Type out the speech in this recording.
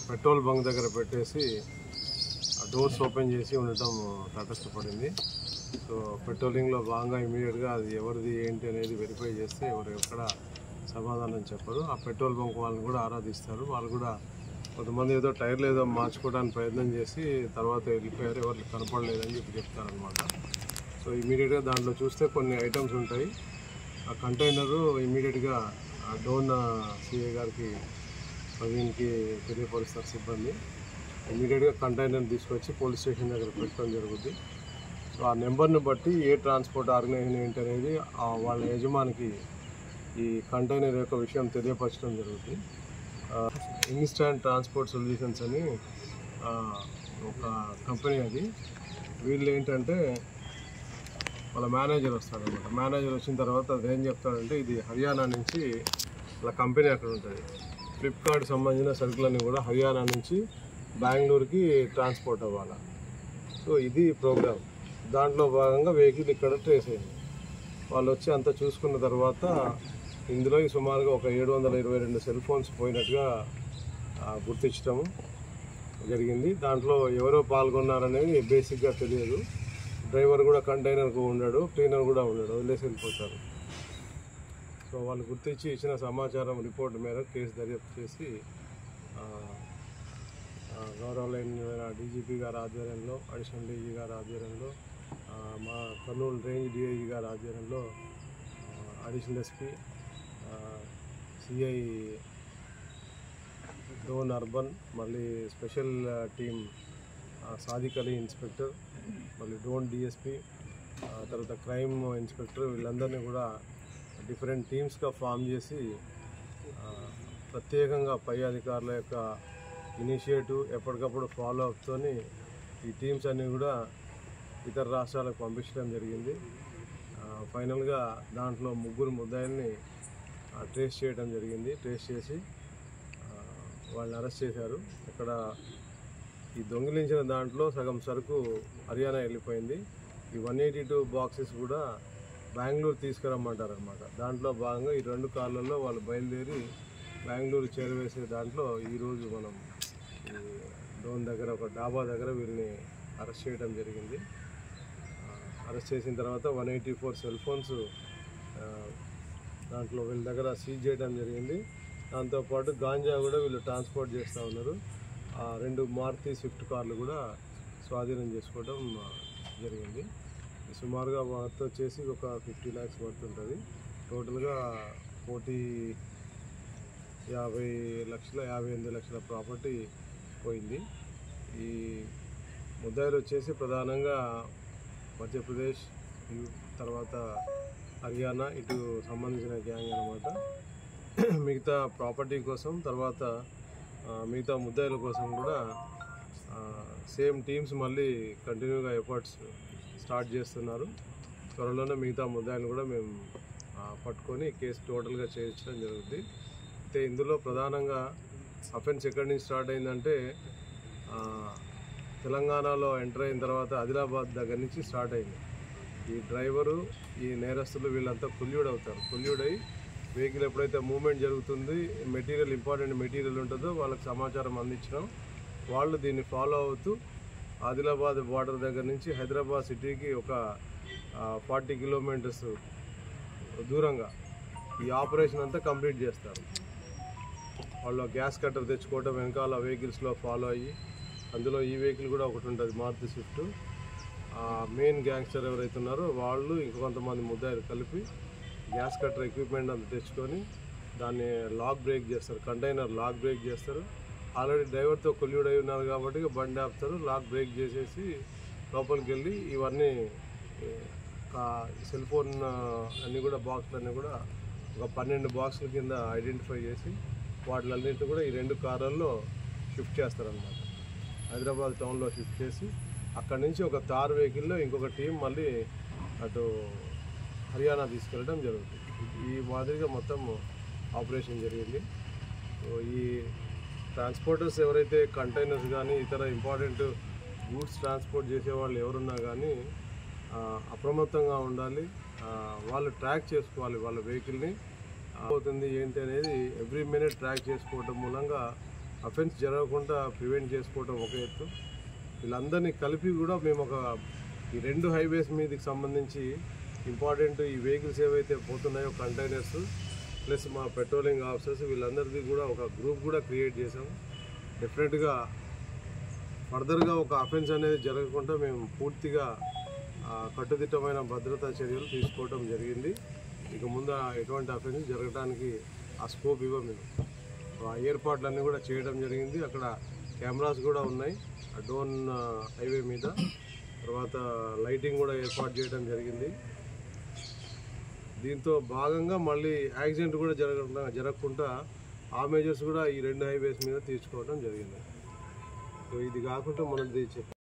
petrol bunk దగ్గర పెట్టేసి ఆ డోర్స్ ఓపెన్ చేసి ఉండటం తటస్థపడింది సో పెట్రోలింగ్లో భాగంగా ఇమీడియట్గా అది ఎవరిది ఏంటి అనేది వెరిఫై చేస్తే ఎవరు ఎక్కడ సమాధానం చెప్పరు ఆ పెట్రోల్ బంక్ వాళ్ళని కూడా ఆరాధిస్తారు వాళ్ళు కూడా కొంతమంది ఏదో టైర్లు ఏదో మార్చుకోవడానికి ప్రయత్నం చేసి తర్వాత వెళ్ళిపోయారు ఎవరికి కనపడలేదని చెప్పి చెప్తారనమాట సో ఇమీడియట్గా దాంట్లో చూస్తే కొన్ని ఐటమ్స్ ఉంటాయి ఆ కంటైనరు ఇమీడియట్గా డోన్ సిఏ గారికి ప్రవీణ్కి తెలియపరుస్తారు సిబ్బంది ఇమీడియట్గా కంటైనర్ తీసుకొచ్చి పోలీస్ స్టేషన్ దగ్గర పెట్టడం జరుగుద్ది సో ఆ నెంబర్ని బట్టి ఏ ట్రాన్స్పోర్ట్ ఆర్గనైజేషన్ ఏంటి అనేది ఆ వాళ్ళ యజమానికి ఈ కంటైనర్ యొక్క విషయం తెలియపరచడం జరుగుతుంది ఇన్స్టాంట్ ట్రాన్స్పోర్ట్ సొల్యూషన్స్ అని ఆ, ఒక కంపెనీ అది వీళ్ళు ఏంటంటే వాళ్ళ మేనేజర్ వస్తాడు అనమాట మేనేజర్ వచ్చిన తర్వాత అది ఏం చెప్తాడంటే ఇది హర్యానా నుంచి వాళ్ళ కంపెనీ అక్కడ ఉంటుంది ఫ్లిప్కార్ట్ సంబంధించిన సరుకులన్నీ కూడా హర్యానా నుంచి బెంగళూరుకి ట్రాన్స్పోర్ట్ అవ్వాలి సో ఇది ప్రోగ్రామ్ దాంట్లో భాగంగా వెహికల్ ఇక్కడ ట్రేస్ అయింది వాళ్ళు వచ్చి అంతా చూసుకున్న తర్వాత ఇందులో ఈ సుమారుగా ఒక ఏడు వందల ఇరవై రెండు సెల్ ఫోన్స్ పోయినట్టుగా ఆ, గుర్తించడము జరిగింది దాంట్లో ఎవరో పాల్గొన్నారనేది బేసిక్గా తెలియదు డ్రైవర్ కూడా కంటైనర్కు ఉన్నాడు క్లీనర్ కూడా ఉన్నాడు వదిలేసి వెళ్ళిపోతారు సో వాళ్ళు గుర్తించి ఇచ్చిన సమాచారం రిపోర్ట్ మేరకు కేసు దర్యాప్తు చేసి ఆ, ఆ, గౌరవలైన డీజీపీ గారి ఆధ్వర్యంలో అడిషనల్ డీజీ గారి ఆధ్వర్యంలో ఆ, మా కర్నూలు రేంజ్ డిఐజీ గారి ఆధ్వర్యంలో ఆ, additional SP CI Dhone urban మళ్ళీ special team Sadiq Ali inspector మళ్ళీ డోన్ డిఎస్పి తర్వాత క్రైమ్ ఇన్స్పెక్టర్ వీళ్ళందరినీ కూడా డిఫరెంట్ టీమ్స్గా ఫామ్ చేసి ఆ, ప్రత్యేకంగా పై అధికారుల యొక్క ఇనిషియేటివ్ ఎప్పటికప్పుడు ఫాలో అప్తోని ఈ టీమ్స్ అన్నీ కూడా ఇతర రాష్ట్రాలకు పంపించడం జరిగింది ఆ, ఫైనల్గా దాంట్లో ముగ్గురు ముద్దాయిల్ని ఆ, ట్రేస్ చేయడం జరిగింది ట్రేస్ చేసి ఆ, వాళ్ళని అరెస్ట్ చేశారు ఇక్కడ ఈ దొంగిలించిన దాంట్లో సగం సరుకు హర్యానా వెళ్ళిపోయింది ఈ వన్ ఎయిటీ టూ బాక్సెస్ కూడా బెంగళూరు తీసుకురమ్మంటారు అనమాట దాంట్లో భాగంగా ఈ రెండు కార్లలో వాళ్ళు బయలుదేరి బెంగళూరు చేరవేసే దాంట్లో ఈరోజు మనం ఈ డోన్ దగ్గర ఒక డాబా దగ్గర వీళ్ళని అరెస్ట్ చేయడం జరిగింది ఆ, అరెస్ట్ చేసిన తర్వాత one eighty four cell phones దాంట్లో వీళ్ళ దగ్గర సీజ్ చేయడం జరిగింది దాంతోపాటు గాంజా కూడా వీళ్ళు ట్రాన్స్పోర్ట్ చేస్తూ ఉన్నారు ఆ రెండు మారుతి స్విఫ్ట్ కార్లు కూడా స్వాధీనం చేసుకోవడం ఆ, జరిగింది సుమారుగా వర్త్ వచ్చేసి ఒక ఫిఫ్టీ ల్యాక్స్ వర్త్ ఉంటుంది టోటల్గా కోటి యాభై లక్షల యాభై ఎనిమిది లక్షల ప్రాపర్టీ పోయింది ఈ ముద్దాయిలు వచ్చేసి ప్రధానంగా మధ్యప్రదేశ్ యు- తర్వాత హర్యానా ఇటు సంబంధించిన గ్యాంగ్ అనమాట మిగతా ప్రాపర్టీ కోసం తర్వాత ఆ, మిగతా ముద్దాయిల కోసం కూడా సేమ్ టీమ్స్ మళ్ళీ కంటిన్యూగా ఎఫర్ట్స్ స్టార్ట్ చేస్తున్నారు త్వరలోనే మిగతా ముద్దాయిలను కూడా మేము ఆ, పట్టుకొని కేసు టోటల్గా చేయించడం జరుగుతుంది అయితే ఇందులో ప్రధానంగా అఫెన్స్ ఎక్కడి నుంచి స్టార్ట్ అయిందంటే ఆ, తెలంగాణలో ఎంటర్ అయిన తర్వాత ఆదిలాబాద్ దగ్గర నుంచి స్టార్ట్ అయింది ఈ డ్రైవరు ఈ నేరస్తులు వీళ్ళంతా కొల్యూడ్ అవుతారు కొల్యూడ్ అయి వెహికల్ ఎప్పుడైతే మూవ్మెంట్ జరుగుతుంది మెటీరియల్ ఇంపార్టెంట్ మెటీరియల్ ఉంటుందో వాళ్ళకి సమాచారం అందించడం వాళ్ళు దీన్ని ఫాలో అవుతూ ఆదిలాబాద్ బార్డర్ దగ్గర నుంచి హైదరాబాద్ సిటీకి ఒక ఫార్టీ కిలోమీటర్స్ దూరంగా ఈ ఆపరేషన్ అంతా కంప్లీట్ చేస్తారు వాళ్ళు గ్యాస్ కట్టర్ తెచ్చుకోవడం వెనకాల వెహికల్స్లో ఫాలో అయ్యి అందులో ఈ వెహికల్ కూడా ఒకటి ఉంటుంది మారుతి స్విఫ్ట్ మెయిన్ గ్యాంగ్స్టర్ ఎవరైతే ఉన్నారో వాళ్ళు ఇంక కొంతమంది ముద్దాయిలు కలిపి గ్యాస్ కట్టర్ ఎక్విప్మెంట్ అంతా తెచ్చుకొని దాన్ని లాక్ బ్రేక్ చేస్తారు కంటైనర్ లాక్ బ్రేక్ చేస్తారు ఆల్రెడీ డ్రైవర్తో కొల్యూడ్ అయి ఉన్నారు కాబట్టి ఇక బండి ఆపుతారు లాక్ బ్రేక్ చేసేసి లోపలికి వెళ్ళి ఇవన్నీ ఏ, కా- సెల్ ఫోన్ ఆ, అన్నీ కూడా బాక్సులు అన్నీ కూడా ఒక పన్నెండు బాక్సుల కింద ఐడెంటిఫై చేసి వాటిలన్నింటినీ కూడా ఈ రెండు కార్లలో షిఫ్ట్ చేస్తారనమాట హైదరాబాద్ టౌన్లో షిఫ్ట్ చేసి అక్కడి నుంచి ఒక తార్ వెహికల్లో ఇంకొక టీం మళ్ళీ అటు హర్యానా తీసుకెళ్ళడం జరుగుతుంది ఈ మాదిరిగా మొత్తం ఆపరేషన్ జరిగింది సో ఈ ట్రాన్స్పోర్టర్స్ ఎవరైతే కంటైనర్స్ కానీ ఇతర ఇంపార్టెంట్ గూడ్స్ ట్రాన్స్పోర్ట్ చేసే వాళ్ళు ఎవరున్నా కానీ ఆ, అప్రమత్తంగా ఉండాలి ఆ, వాళ్ళు ట్రాక్ చేసుకోవాలి వాళ్ళ వెహికల్ని అవుతుంది ఏంటి అనేది ఎవ్రీ మినిట్ ట్రాక్ చేసుకోవడం మూలంగా అఫెన్స్ జరగకుండా ప్రివెంట్ చేసుకోవడం ఒక ఎత్తు వీళ్ళందరినీ కలిపి కూడా మేము ఒక ఈ రెండు హైవేస్ మీదకి సంబంధించి ఇంపార్టెంట్ ఈ వెహికల్స్ ఏవైతే పోతున్నాయో కంటైనర్స్ ప్లస్ మా పెట్రోలింగ్ ఆఫీసర్స్ వీళ్ళందరిది కూడా ఒక గ్రూప్ కూడా క్రియేట్ చేసాం డెఫినెట్గా ఫర్దర్గా ఒక అఫెన్స్ అనేది జరగకుండా మేము పూర్తిగా ఆ, కట్టుదిట్టమైన భద్రతా చర్యలు తీసుకోవడం జరిగింది ఇక ముందు ఆ ఎటువంటి అఫెన్స్ జరగడానికి ఆ స్కోప్ ఇవ్వం మేము ఆ ఏర్పాట్లన్నీ కూడా చేయడం జరిగింది అక్కడ కెమెరాస్ కూడా ఉన్నాయి ఆ డోన్ ఆ, హైవే మీద తర్వాత లైటింగ్ కూడా ఏర్పాటు చేయడం జరిగింది దీంతో భాగంగా మళ్ళీ యాక్సిడెంట్ కూడా జరగకుండా జరగకుండా ఆ మెజర్స్ కూడా ఈ రెండు హైవేస్ మీద తీసుకోవడం జరిగింది సో ఇది కాకుండా మనది చెప్ప